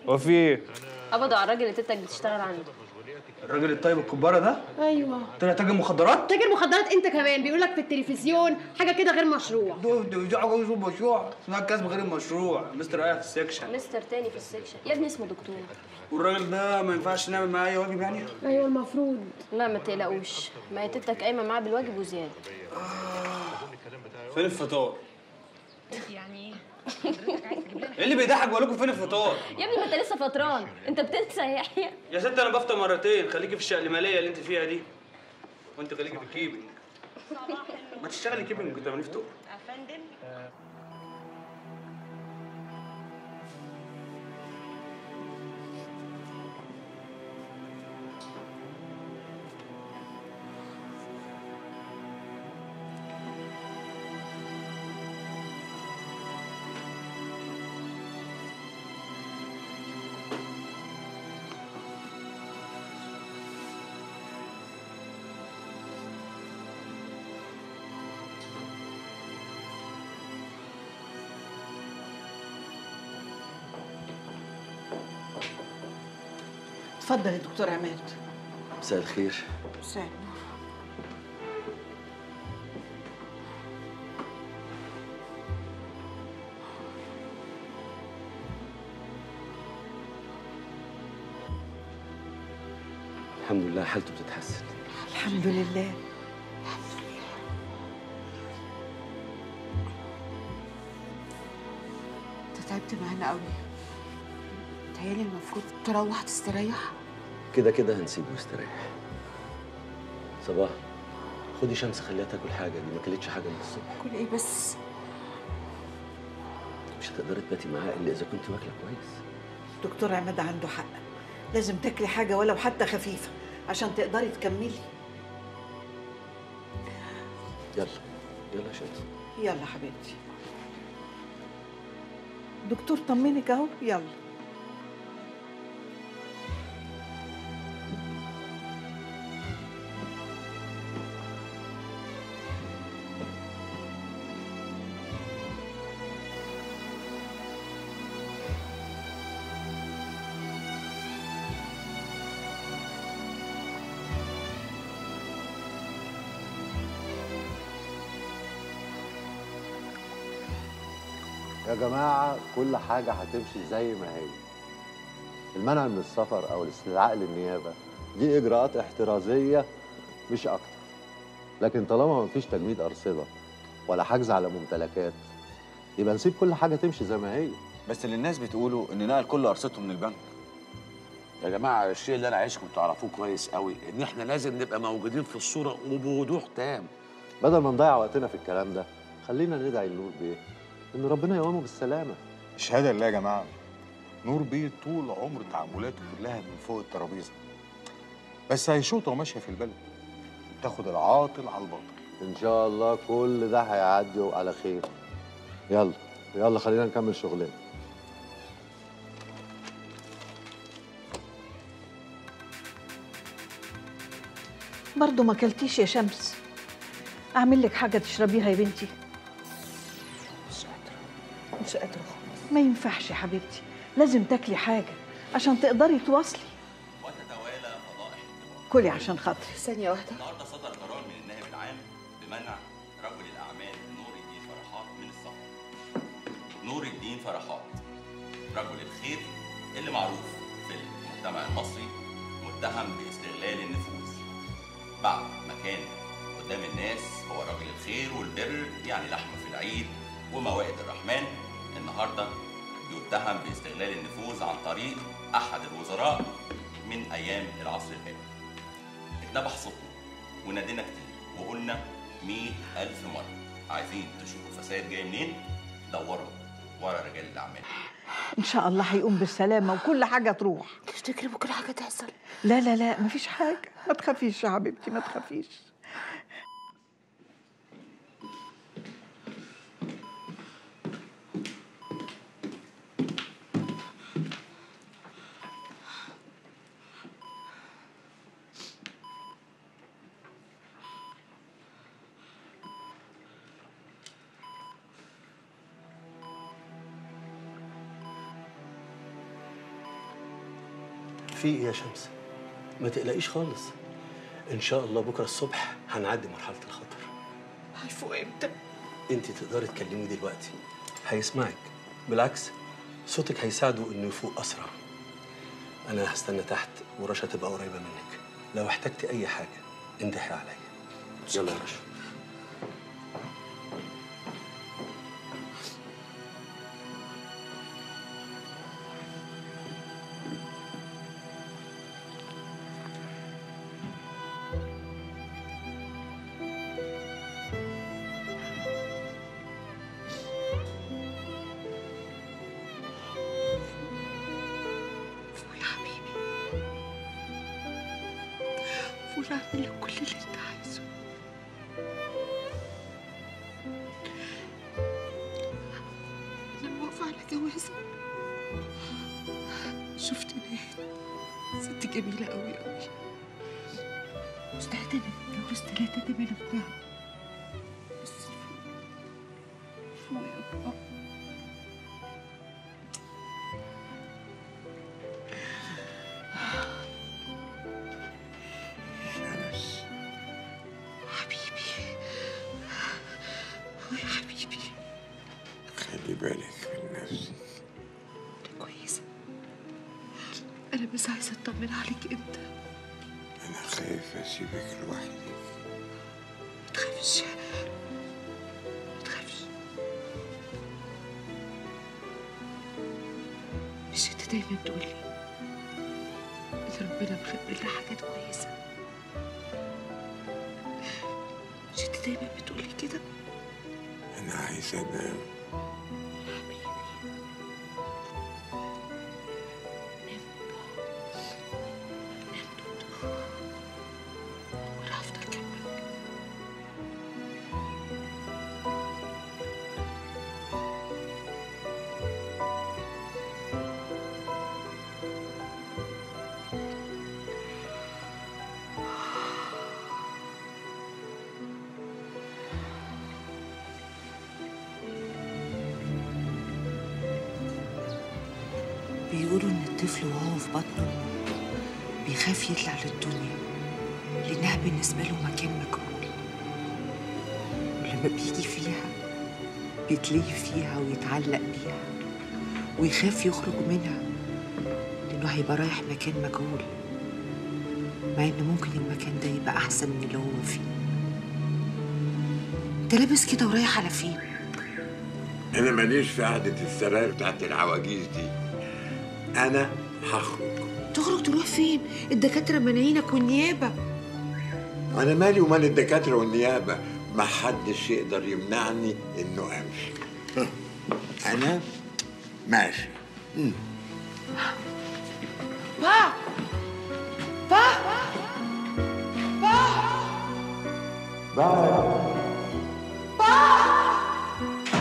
هو في ايه؟ قبضوا على الراجل اللي تيتك بتشتغل عنده الراجل الطيب الكبارة ده ايوه طلع تاجر مخدرات؟ تاجر مخدرات انت كمان بيقول لك في التلفزيون حاجه كده غير مشروع ده ده دي حاجة غير مشروع اسمها كسب غير المشروع مستر قاعد في السكشن مستر تاني في السكشن يا ابني اسمه دكتور والراجل ده ما ينفعش نعمل معاه اي واجب يعني؟ ايوه المفروض لا ما تقلقوش ما هي تيتك قايمه معاه بالواجب وزياده فين الفطار؟ يعني ايه اللي بيضحك بقول لكم فين الفطار؟ يا ابني ما انت لسه فطران انت بتنسى يا يحيى يا ست انا بفطر مرتين خليكي في الشقلماليه اللي انت فيها دي وانت خليكي في الكيبنج ما تشتغلي كيبنج كنت تعملي فطور اتفضل يا دكتور عماد مساء الخير مساء الحمد لله حالته بتتحسن الحمد لله انت تعبت معانا قوي تهيألي المفروض تروح تستريح كده كده هنسيبه يستريح صباح خدي شمس خليها تاكل حاجه دي ما كلتش حاجه من الصبح كل ايه بس مش هتقدري تباتي معاه الا اذا كنت واكله كويس دكتور عماد عنده حق لازم تاكلي حاجه ولو حتى خفيفه عشان تقدري تكملي يلا يلا يا شمس يلا حبيبتي دكتور طمنك اهو يلا يا جماعة كل حاجة هتمشي زي ما هي المنع من السفر أو الاستدعاء للنيابة دي إجراءات احترازية مش أكتر لكن طالما مفيش تجميد أرصدة ولا حجز على ممتلكات يبقى نسيب كل حاجة تمشي زي ما هي بس اللي الناس بتقوله ان نقل كل ارصدته من البنك يا جماعه الشيء اللي انا عايزكم تعرفوه كويس قوي ان احنا لازم نبقى موجودين في الصوره وبوضوح تام بدل ما نضيع وقتنا في الكلام ده خلينا ندعي النور بيه إن ربنا يقومه بالسلامة الشهاده لله يا جماعه نور بيه طول عمر تعاملاته كلها من فوق الترابيزه بس هي شوطه وماشيه في البلد تاخد العاطل على الباطل إن شاء الله كل ده هيعدي على خير يلا يلا خلينا نكمل شغلنا برضه ما اكلتيش يا شمس اعمل لك حاجه تشربيها يا بنتي مش قادره مش قادره خالص ما ينفعش يا حبيبتي لازم تاكلي حاجه عشان تقدري تواصلي وتتوالى فضائح كلي عشان خاطري ثانيه واحده النهارده صدر قرار من النائب العام بمنع رجل الاعمال نور الدين فرحات من السفر. نور الدين فرحات رجل الخير اللي معروف في المجتمع المصري متهم باستغلال النفوذ بعد ما كان قدام الناس هو رجل الخير والبر يعني لحمه في العيد وموائد الرحمن النهارده بيتهم باستغلال النفوذ عن طريق احد الوزراء من ايام العصر الهادي اتنبح صوتنا ونادينا كتير وقلنا مئة ألف مرة عايزين تشوفوا فساد جاي منين؟ دوروا ورا رجال الأعمال ان شاء الله هيقوم بالسلامه وكل حاجه تروح تفتكري بكره حاجه تحصل لا لا لا مفيش حاجه ما تخافيش يا حبيبتي ما تخافيش في ايه يا شمس ما تقلقيش خالص ان شاء الله بكره الصبح هنعدي مرحله الخطر هيفوق امتى انت تقدري تكلمي دلوقتي هيسمعك بالعكس صوتك هيساعده انه يفوق اسرع انا هستنى تحت ورشا تبقى قريبه منك لو احتجتي اي حاجه اندهي عليا يلا يا رشا فوق يا حبيبي فوق اعمل لك كل اللي انت عايزه انا موافقه على جوازك شفت نهاد ست جميله قوي قوي مستعده انك تتجوز ثلاثه تمام بتاعها بس فوق فوق يا بابا شمس حبيبي يا حبيبي خلي بالك من نفسك انا كويسه انا بس عايزه اطمن عليك انت انا خايف اسيبك لوحدك ما تخافش ما تخافش مش انت دايما تقولي ان ربنا مخبي لنا حاجات كويسه مش انت دايما بتقولي كده انا عايز انام وانا هفضل جنبك بيقولوا إن الطفل وهو في بطنه بيخاف يطلع للدنيا لأنها بالنسبة له مكان مجهول ولما بيجي فيها بيتلهي فيها ويتعلق بيها ويخاف يخرج منها لأنه هيبقى رايح مكان مجهول مع إن ممكن المكان ده يبقى أحسن من اللي هو فيه أنت لابس كده ورايح على فين؟ انا ماليش في قعده السراير بتاعت العواجيز دي انا هخرج تخرج تروح فين؟ الدكاترة مانعينك والنيابة انا مالي ومال الدكاتره والنيابه ما حدش يقدر يمنعني انه امشي انا ماشي با با با باي